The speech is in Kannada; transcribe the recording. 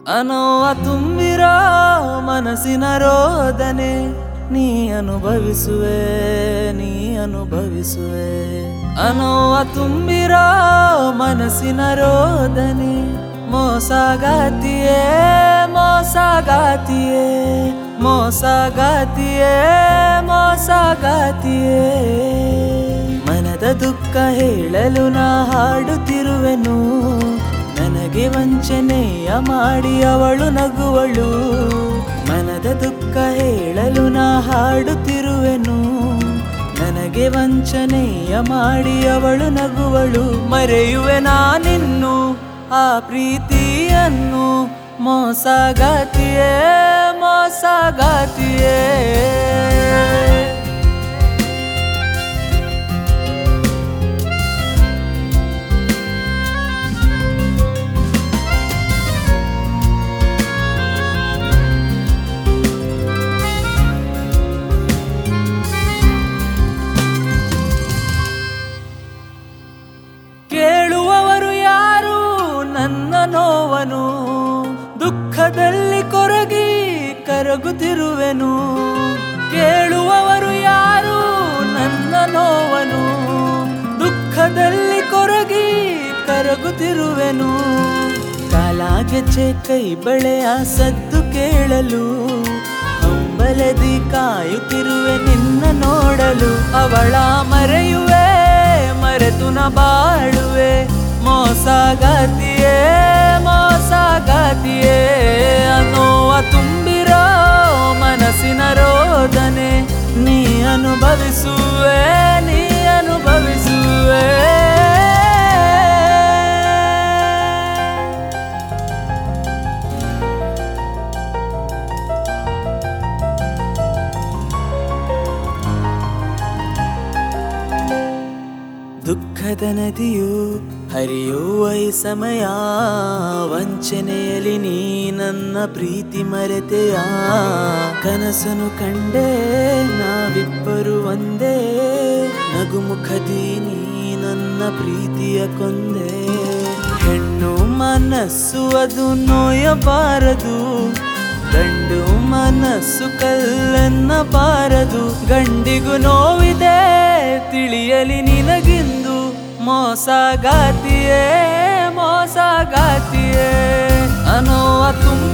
ಅನೋವ ತುಂಬಿರೋ ಮನಸ್ಸಿನ ರೋದನೆ ನೀ ಅನುಭವಿಸುವೆ ನೀ ಅನುಭವಿಸುವೆ ಅನೋವ ತುಂಬಿರೋ ಮನಸ್ಸಿನ ರೋದನೆ ಮೋಸಗಾತಿಯೇ ಮೋಸಗಾತಿಯೇ ಮೋಸಗಾತಿಯೇ ಮೋಸಗಾತಿಯೇ ಮನದ ದುಃಖ ಹೇಳಲು ನಾ ಹಾಡುತ್ತಿರುವೆನು ನನಗೆ ವಂಚನೆಯ ಮಾಡಿ ಅವಳು ನಗುವಳು ಮನದ ದುಃಖ ಹೇಳಲು ನಾ ಹಾಡುತ್ತಿರುವೆನು ನನಗೆ ವಂಚನೆಯ ಮಾಡಿ ಅವಳು ನಗುವಳು ಮರೆಯುವೆ ನಾನಿನ್ನು ಆ ಪ್ರೀತಿಯನ್ನು ಮೋಸಗಾತಿಯೇ ಮೋಸಗಾತಿಯೇ ಕೇಳುವವರು ಯಾರು ನನ್ನ ನೋವನು ದುಃಖದಲ್ಲಿ ಕೊರಗಿ ಕರಗುತ್ತಿರುವೆನು ಕೇಳುವವರು ಯಾರು ನನ್ನ ನೋವನು ದುಃಖದಲ್ಲಿ ಕೊರಗಿ ಕರಗುತ್ತಿರುವೆನು ಕಾಲಾಗೆಚ್ಚೆ ಕೈ ಬಳೆಯ ಸದ್ದು ಕೇಳಲು ಹಂಬಲದಿ ಕಾಯುತ್ತಿರುವೆ ನಿನ್ನ ನೋಡಲು ಅವಳ ಮರೆಯುವೆ ಮರೆತು ನ ಬಾಳುವೆ ಮೋಸಗಾತಿಯೇ ಮೋಸಗಾತಿಯೇ ಅನ್ನೋವ ತುಂಬಿರೋ ಮನಸ್ಸಿನ ರೋದನೆ ನೀ ಅನುಭವಿಸುವೆ ನೀ ಅನುಭವಿಸುವೆ ದುಃಖದ ನದಿಯು ಹರಿಯುವ ಈ ಸಮಯ ವಂಚನೆಯಲ್ಲಿ ನೀ ನನ್ನ ಪ್ರೀತಿ ಮರೆತೆಯ ಕನಸನು ಕಂಡೆ ನಾವಿಬ್ಬರು ಒಂದೇ ನಗುಮುಖದಿ ನೀ ನನ್ನ ಪ್ರೀತಿಯ ಕೊಂದೆ ಹೆಣ್ಣು ಮನಸ್ಸು ಅದು ನೋಯಬಾರದು ಗಂಡು ಮನಸ್ಸು ಕಲ್ಲನ್ನಬಾರದು ಗಂಡಿಗೂ ನೋವಿದೆ ತಿಳಿಯಲಿ ನಿನಗಿಂದು ಮೋಸಗಾತಿಯೇ ಮೋಸಗಾತಿಯೇ ಅನ್ನೋವ ತುಂಬ